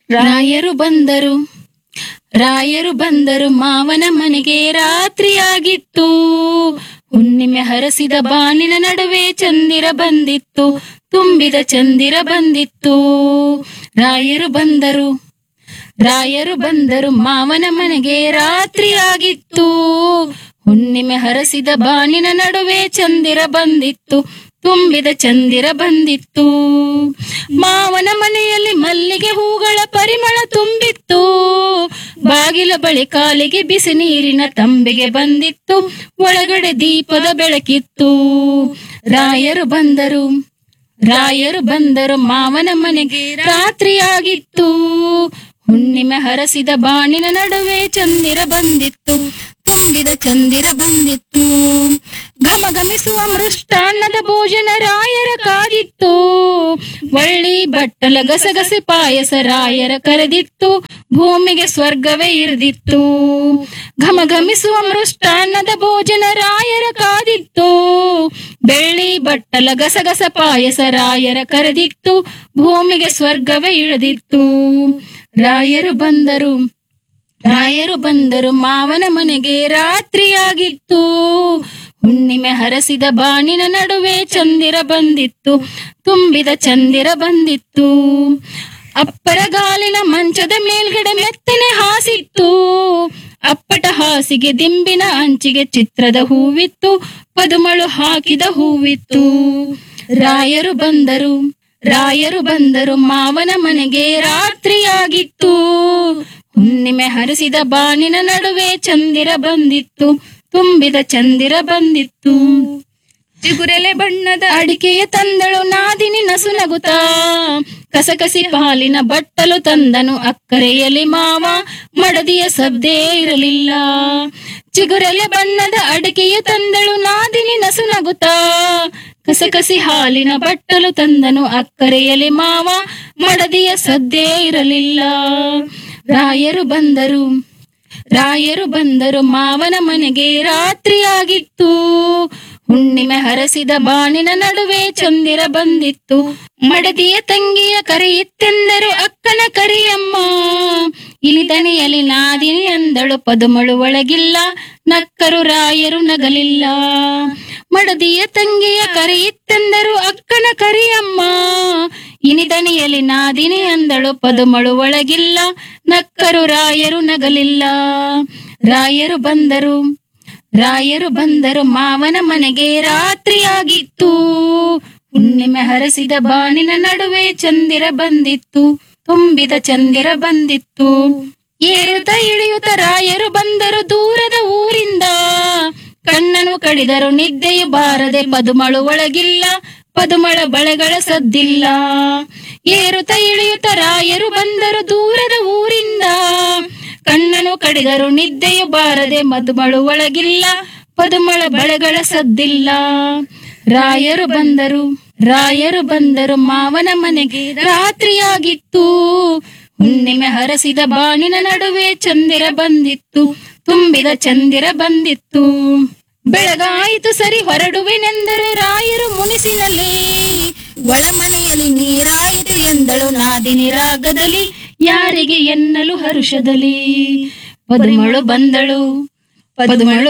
ರಾಯರು ಬಂದರು ರಾಯರು ಬಂದರು ಮಾವನ ಮನೆಗೆ ರಾತ್ರಿಯಾಗಿತ್ತು ಹುಣ್ಣಿಮೆ ಹರಸಿದ ಬಾನಿನ ನಡುವೆ ಚಂದಿರ ಬಂದಿತ್ತು ತುಂಬಿದ ಚಂದಿರ ಬಂದಿತ್ತು ರಾಯರು ಬಂದರು ರಾಯರು ಬಂದರು ಮಾವನ ಮನೆಗೆ ರಾತ್ರಿಯಾಗಿತ್ತು ಹುಣ್ಣಿಮೆ ಹರಸಿದ ಬಾನಿನ ನಡುವೆ ಚಂದಿರ ಬಂದಿತ್ತು ತುಂಬಿದ ಚಂದಿರ ಬಂದಿತ್ತು ಮಾವನ ಮನೆಯಲ್ಲಿ ಮಲ್ಲಿಗೆ ಹೂಗಳ ಪರಿಮಳ ತುಂಬಿತ್ತು ಬಾಗಿಲ ಬಳಿ ಕಾಲಿಗೆ ಬಿಸಿ ನೀರಿನ ತಂಬಿಗೆ ಬಂದಿತ್ತು ಒಳಗಡೆ ದೀಪದ ಬೆಳಕಿತ್ತು ರಾಯರು ಬಂದರು ರಾಯರು ಬಂದರು ಮಾವನ ಮನೆಗೆ ರಾತ್ರಿಯಾಗಿತ್ತು ಹುಣ್ಣಿಮೆ ಹರಸಿದ ಬಾಣಿನ ನಡುವೆ ಚಂದಿರ ಬಂದಿತ್ತು ತುಂಬಿದ ಚಂದಿರ ಬಂದಿತ್ತು ಘಮ ಘಮಿಸುವ ಮೃಷ್ಟಾನ್ನದ ಭೋಜನ ರಾಯರ ಕಾದಿತ್ತು ಒಳ್ಳಿ ಬಟ್ಟಲ ಗಸಗಸೆ ಪಾಯಸ ರಾಯರ ಕರೆದಿತ್ತು ಭೂಮಿಗೆ ಸ್ವರ್ಗವೇ ಇರ್ದಿತ್ತು ಘಮ ಘಮಿಸುವ ಮೃಷ್ಟಾನ್ನದ ಭೋಜನ ರಾಯರ ಕಾದಿತ್ತು ಬೆಳ್ಳಿ ಬಟ್ಟಲ ಗಸಗಸ ಪಾಯಸ ರಾಯರ ಕರೆದಿತ್ತು ಭೂಮಿಗೆ ಸ್ವರ್ಗವೇ ಇಳಿದಿತ್ತು ರಾಯರು ಬಂದರು ರಾಯರು ಬಂದರು ಮಾವನ ಮನೆಗೆ ರಾತ್ರಿಯಾಗಿತ್ತು ಹುಣ್ಣಿಮೆ ಹರಸಿದ ಬಾಣಿನ ನಡುವೆ ಚಂದಿರ ಬಂದಿತ್ತು ತುಂಬಿದ ಚಂದಿರ ಬಂದಿತ್ತು ಅಪ್ಪರ ಗಾಲಿನ ಮಂಚದ ಮೇಲ್ಗಡೆ ಮೆತ್ತನೆ ಹಾಸಿತ್ತು ಅಪ್ಪಟ ಹಾಸಿಗೆ ದಿಂಬಿನ ಅಂಚಿಗೆ ಚಿತ್ರದ ಹೂವಿತ್ತು ಪದುಮಳು ಹಾಕಿದ ಹೂವಿತ್ತು ರಾಯರು ಬಂದರು ರಾಯರು ಬಂದರು ಮಾವನ ಮನೆಗೆ ರಾತ್ರಿಯಾಗಿತ್ತು ಹುಣ್ಣಿಮೆ ಹರಿಸಿದ ಬಾನಿನ ನಡುವೆ ಚಂದಿರ ಬಂದಿತ್ತು ತುಂಬಿದ ಚಂದಿರ ಬಂದಿತ್ತು ಚಿಗುರೆಲೆ ಬಣ್ಣದ ಅಡಿಕೆಯ ತಂದಳು ನಾದಿನಿ ನಸು ನಗುತ್ತಾ ಕಸಕಸಿ ಪಾಲಿನ ಬಟ್ಟಲು ತಂದನು ಅಕ್ಕರೆಯಲ್ಲಿ ಮಾವ ಮಡದಿಯ ಸದ್ದೇ ಇರಲಿಲ್ಲ ಚಿಗುರೆಲೆ ಬಣ್ಣದ ಅಡಿಕೆಯ ತಂದಳು ನಾದಿನಿ ನಸು ನಗುತ್ತಾ ಕಸಕಸಿ ಹಾಲಿನ ಬಟ್ಟಲು ತಂದನು ಅಕ್ಕರೆಯಲ್ಲಿ ಮಾವ ಮಡದಿಯ ಸದ್ದೇ ಇರಲಿಲ್ಲ ರಾಯರು ಬಂದರು ರಾಯರು ಬಂದರು ಮಾವನ ಮನೆಗೆ ರಾತ್ರಿಯಾಗಿತ್ತು ಹುಣ್ಣಿಮೆ ಹರಸಿದ ಬಾಣಿನ ನಡುವೆ ಚಂದಿರ ಬಂದಿತ್ತು ಮಡದಿಯ ತಂಗಿಯ ಕರೆಯಿತ್ತೆಂದರು ಅಕ್ಕನ ಕರಿಯಮ್ಮ ಇಲಿದನೆಯಲಿ ನಾದಿನಿ ಅಂದಳು ಪದುಮಳು ಒಳಗಿಲ್ಲ ನಕ್ಕರು ರಾಯರು ನಗಲಿಲ್ಲ ಮಡದಿಯ ತಂಗಿಯ ಕರೆಯಿತ್ತೆಂದರು ಅಕ್ಕನ ಕರಿಯಮ್ಮ ಇನಿದನಿಯಲಿ ನಾದಿನಿ ಅಂದಳು ಪದುಮಳು ಒಳಗಿಲ್ಲ ನಕ್ಕರು ರಾಯರು ನಗಲಿಲ್ಲ ರಾಯರು ಬಂದರು ರಾಯರು ಬಂದರು ಮಾವನ ಮನೆಗೆ ರಾತ್ರಿಯಾಗಿತ್ತು ಹುಣ್ಣಿಮೆ ಹರಸಿದ ಬಾಣಿನ ನಡುವೆ ಚಂದಿರ ಬಂದಿತ್ತು ತುಂಬಿದ ಚಂದಿರ ಬಂದಿತ್ತು ಏರುತ್ತ ಇಳಿಯುತ್ತ ರಾಯರು ಬಂದರು ದೂರದ ಊರಿಂದ ಕಣ್ಣನು ಕಡಿದರು ನಿದ್ದೆಯು ಬಾರದೆ ಪದುಮಳು ಒಳಗಿಲ್ಲ ಪದುಮಳ ಬಳೆಗಳ ಸದ್ದಿಲ್ಲ ಏರುತ್ತ ಇಳಿಯುತ್ತ ರಾಯರು ಬಂದರು ದೂರದ ಊರಿಂದ ಕಣ್ಣನು ಕಡಿದರು ನಿದ್ದೆಯು ಬಾರದೆ ಮದುಮಳು ಒಳಗಿಲ್ಲ ಪದುಮಳ ಬಳೆಗಳ ಸದ್ದಿಲ್ಲ ರಾಯರು ಬಂದರು ರಾಯರು ಬಂದರು ಮಾವನ ಮನೆಗೆ ರಾತ್ರಿಯಾಗಿತ್ತು ಹುಣ್ಣಿಮೆ ಹರಸಿದ ಬಾಣಿನ ನಡುವೆ ಚಂದಿರ ಬಂದಿತ್ತು ತುಂಬಿದ ಚಂದಿರ ಬಂದಿತ್ತು ಬೆಳಗಾಯಿತು ಸರಿ ಹೊರಡುವೆನೆಂದರು ರಾಯರು ಮುನಿಸಿನಲ್ಲಿ ಒಳಮನೆಯಲ್ಲಿ ನೀರಾಯಿತು ಎಂದಳು ನಾದಿನಿ ರಾಗದಲ್ಲಿ ಯಾರಿಗೆ ಎನ್ನಲು ಹರುಷದಲ್ಲಿ ಪದುಮಳು ಬಂದಳು ಪದುಮಳು